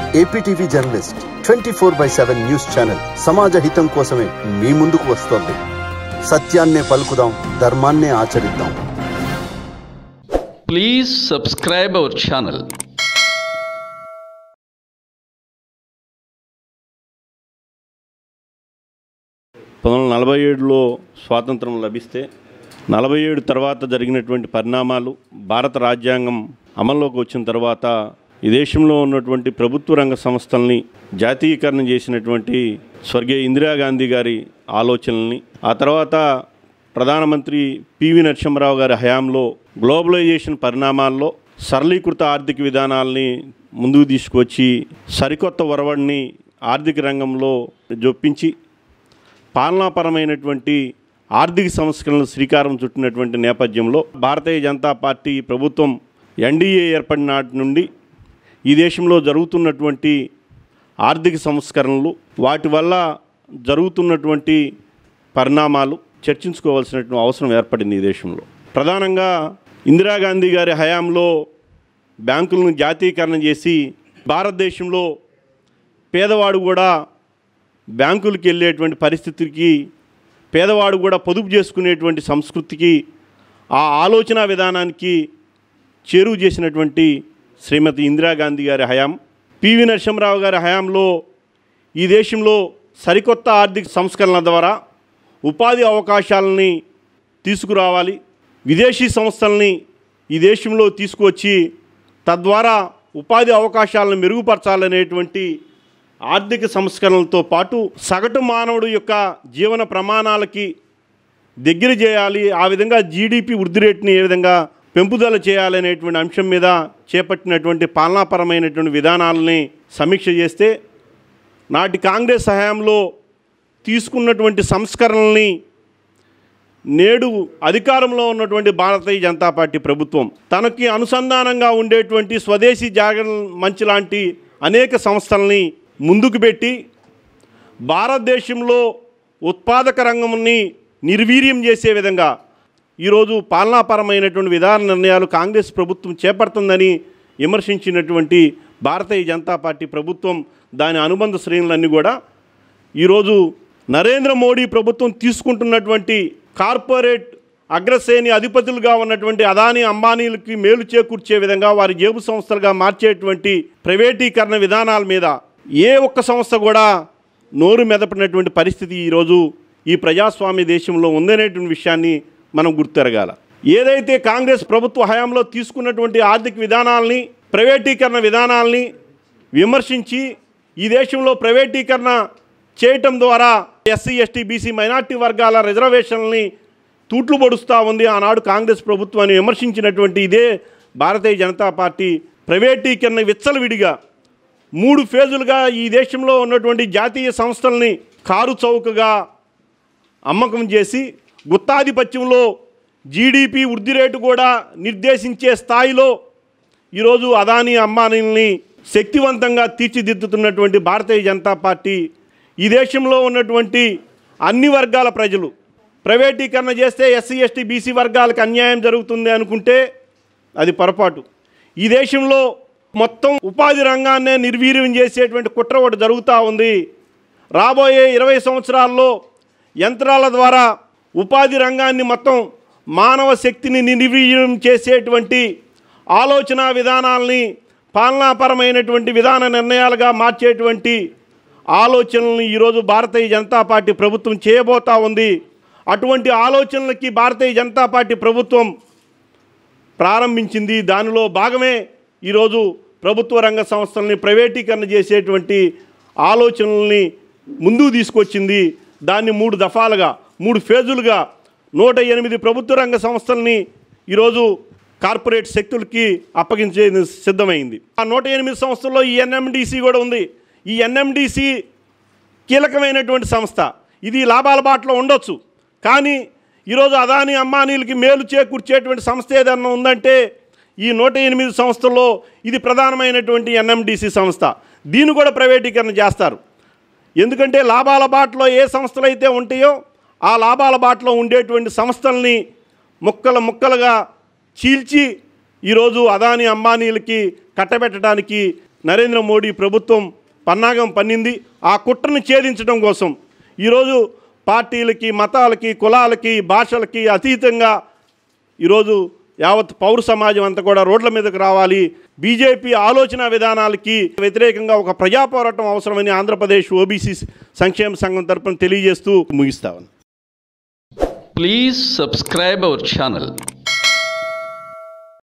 APTV journalist twenty four by seven news channel సమాజ హితం కోసమే మీ ముందుకు వస్తోంది సత్యాన్నే పలుకుదాం ధర్మాన్నే ఆచరిద్దాం Please subscribe our channel. పంతొమ్మిది వందల నలభై ఏడులో స్వాతంత్రం లభిస్తే నలభై ఏడు తర్వాత జరిగినటువంటి పరిణామాలు భారత రాజ్యాంగం అమల్లోకి వచ్చిన తర్వాత ఈ దేశంలో ఉన్నటువంటి ప్రభుత్వ రంగ సంస్థల్ని జాతీయకరణ చేసినటువంటి స్వర్గీయ ఇందిరాగాంధీ గారి ఆలోచనల్ని ఆ తర్వాత ప్రధానమంత్రి పివి నరసింహరావు గారి హయాంలో గ్లోబలైజేషన్ పరిణామాల్లో సరళీకృత ఆర్థిక విధానాల్ని ముందుకు తీసుకొచ్చి సరికొత్త ఒరవడిని ఆర్థిక రంగంలో జొప్పించి పాలనాపరమైనటువంటి ఆర్థిక సంస్కరణలు శ్రీకారం చుట్టినటువంటి నేపథ్యంలో భారతీయ జనతా పార్టీ ప్రభుత్వం ఎన్డీఏ ఏర్పడిన నాటి నుండి ఈ దేశంలో జరుగుతున్నటువంటి ఆర్థిక సంస్కరణలు వాటి వల్ల జరుగుతున్నటువంటి పరిణామాలు చర్చించుకోవాల్సినటువంటి అవసరం ఏర్పడింది ఈ దేశంలో ప్రధానంగా ఇందిరాగాంధీ గారి హయాంలో బ్యాంకులను జాతీయకరణ చేసి భారతదేశంలో పేదవాడు కూడా బ్యాంకులకు వెళ్ళేటువంటి పరిస్థితికి పేదవాడు కూడా పొదుపు చేసుకునేటువంటి సంస్కృతికి ఆ ఆలోచన విధానానికి చేరువ చేసినటువంటి శ్రీమతి ఇందిరాగాంధీ గారి హయాం పివి నరసింహరావు గారి హయాంలో ఈ దేశంలో సరికొత్త ఆర్థిక సంస్కరణల ద్వారా ఉపాధి అవకాశాలని తీసుకురావాలి విదేశీ సంస్థల్ని ఈ దేశంలో తీసుకువచ్చి తద్వారా ఉపాధి అవకాశాలను మెరుగుపరచాలనేటువంటి ఆర్థిక సంస్కరణలతో పాటు సగటు మానవుడు యొక్క జీవన ప్రమాణాలకి దగ్గర చేయాలి ఆ విధంగా జీడిపి వృద్ధి రేటుని ఏ విధంగా పెంపుదల చేయాలనేటువంటి అంశం మీద చేపట్టినటువంటి పాలనాపరమైనటువంటి విధానాలని సమీక్ష చేస్తే నాటి కాంగ్రెస్ హయాంలో తీసుకున్నటువంటి సంస్కరణల్ని నేడు అధికారంలో ఉన్నటువంటి భారతీయ జనతా పార్టీ ప్రభుత్వం తనకి అనుసంధానంగా ఉండేటువంటి స్వదేశీ జాగరణ మంచి లాంటి అనేక సంస్థల్ని ముందుకు పెట్టి భారతదేశంలో ఉత్పాదక రంగంని నిర్వీర్యం చేసే విధంగా ఈరోజు పాలనాపరమైనటువంటి విధాన నిర్ణయాలు కాంగ్రెస్ ప్రభుత్వం చేపడుతుందని విమర్శించినటువంటి భారతీయ జనతా పార్టీ ప్రభుత్వం దాని అనుబంధ శ్రేణులన్నీ కూడా ఈరోజు నరేంద్ర మోడీ ప్రభుత్వం తీసుకుంటున్నటువంటి కార్పొరేట్ అగ్రశ్రేణి అధిపతులుగా ఉన్నటువంటి అదానీ అంబానీలకి మేలు చేకూర్చే విధంగా వారి జేబు సంస్థలుగా మార్చేటువంటి ప్రైవేటీకరణ విధానాల మీద ఏ ఒక్క సంస్థ కూడా నోరు మెదపినటువంటి పరిస్థితి ఈరోజు ఈ ప్రజాస్వామ్య దేశంలో ఉందనేటువంటి విషయాన్ని మనం గుర్తెరగాల ఏదైతే కాంగ్రెస్ ప్రభుత్వ హయాంలో తీసుకున్నటువంటి ఆర్థిక విధానాల్ని ప్రైవేటీకరణ విధానాల్ని విమర్శించి ఈ దేశంలో ప్రైవేటీకరణ చేయటం ద్వారా ఎస్సీ ఎస్టీ బీసీ మైనార్టీ వర్గాల రిజర్వేషన్లని తూట్లు పొడుస్తూ ఉంది ఆనాడు కాంగ్రెస్ ప్రభుత్వాన్ని విమర్శించినటువంటి ఇదే భారతీయ జనతా పార్టీ ప్రైవేటీకరణ విచ్చలవిడిగా మూడు ఫేజులుగా ఈ దేశంలో ఉన్నటువంటి జాతీయ సంస్థల్ని కారు చౌకగా అమ్మకం చేసి గుత్తాధిపత్యంలో జీడిపి వృద్ధి రేటు కూడా నిర్దేశించే స్థాయిలో ఈరోజు అదానీ అంబానీల్ని శక్తివంతంగా తీర్చిదిద్దుతున్నటువంటి భారతీయ జనతా పార్టీ ఈ దేశంలో ఉన్నటువంటి అన్ని వర్గాల ప్రజలు ప్రైవేటీకరణ చేస్తే ఎస్సీ ఎస్టీ బీసీ వర్గాలకు అన్యాయం జరుగుతుంది అనుకుంటే అది పొరపాటు ఈ దేశంలో మొత్తం ఉపాధి రంగాన్నే నిర్వీర్యం చేసేటువంటి కుట్ర ఒకటి జరుగుతూ ఉంది రాబోయే ఇరవై సంవత్సరాల్లో యంత్రాల ద్వారా ఉపాధి రంగాన్ని మొత్తం మానవ శక్తిని నిర్వీర్యం చేసేటువంటి ఆలోచన విధానాల్ని పాలనాపరమైనటువంటి విధాన నిర్ణయాలుగా మార్చేటువంటి ఆలోచనలను ఈరోజు భారతీయ జనతా పార్టీ ప్రభుత్వం చేయబోతా ఉంది అటువంటి ఆలోచనలకి భారతీయ జనతా పార్టీ ప్రభుత్వం ప్రారంభించింది దానిలో భాగమే ఈరోజు ప్రభుత్వ రంగ సంస్థల్ని ప్రైవేటీకరణ చేసేటువంటి ఆలోచనల్ని ముందుకు తీసుకొచ్చింది దాన్ని మూడు దఫాలుగా మూడు ఫేజులుగా నూట ఎనిమిది ప్రభుత్వ రంగ సంస్థల్ని ఈరోజు కార్పొరేట్ శక్తులకి అప్పగించే సిద్ధమైంది ఆ నూట ఎనిమిది సంస్థల్లో ఈ ఎన్ఎండిసి కూడా ఉంది ఈ ఎన్ఎండిసి కీలకమైనటువంటి సంస్థ ఇది లాభాల బాటలో ఉండొచ్చు కానీ ఈరోజు అదాని అంబానీలకి మేలు చేకూర్చేటువంటి సంస్థ ఏదన్నా ఉందంటే ఈ నూట ఎనిమిది సంస్థల్లో ఇది ప్రధానమైనటువంటి ఎన్ఎండిసి సంస్థ దీన్ని కూడా ప్రైవేటీకరణ చేస్తారు ఎందుకంటే లాభాల బాటలో ఏ సంస్థలు అయితే ఉంటాయో ఆ లాభాల బాటలో ఉండేటువంటి సంస్థల్ని ముక్కలు ముక్కలుగా చీల్చి ఈరోజు అదాని అంబానీలకి కట్టబెట్టడానికి నరేంద్ర మోడీ ప్రభుత్వం పన్నాగం పన్నింది ఆ కుట్రను ఛేదించడం కోసం ఈరోజు పార్టీలకి మతాలకి కులాలకి భాషలకి అతీతంగా ఈరోజు యావత్ పౌర సమాజం అంతా కూడా రోడ్ల మీదకు రావాలి బీజేపీ ఆలోచన విధానాలకి వ్యతిరేకంగా ఒక ప్రజా పోరాటం అవసరమని ఆంధ్రప్రదేశ్ ఓబీసీ సంక్షేమ సంఘం తరపున తెలియజేస్తూ ముగిస్తాను Please subscribe our channel